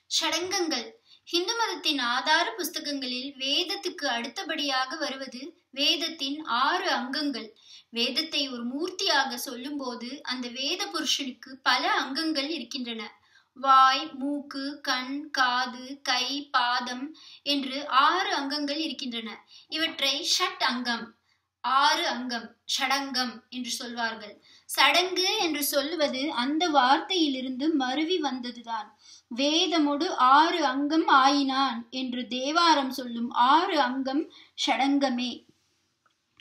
ஷடங்கங்கள் ஹிந்து மதத்தின் ஆதார புஸ்தகங்களில் வேதத்துக்கு அடுத்தபடியாக வருவது வேதத்தின் ஆறு அங்கங்கள் வேதத்தை ஒரு மூர்த்தியாக சொல்லும்போது அந்த வேத புருஷனுக்கு பல அங்கங்கள் இருக்கின்றன வாய் மூக்கு கண் காது கை பாதம் என்று ஆறு அங்கங்கள் இருக்கின்றன இவற்றை ஷட் அங்கம் ஆறு அங்கம் ஷடங்கம் என்று சொல்வார்கள் சடங்கு என்று சொல்லுவது அந்த வார்த்தையிலிருந்து மருவி வந்ததுதான் வேதமோடு ஆறு அங்கம் ஆயினான் என்று தேவாரம் சொல்லும் ஆறு அங்கம் ஷடங்கமே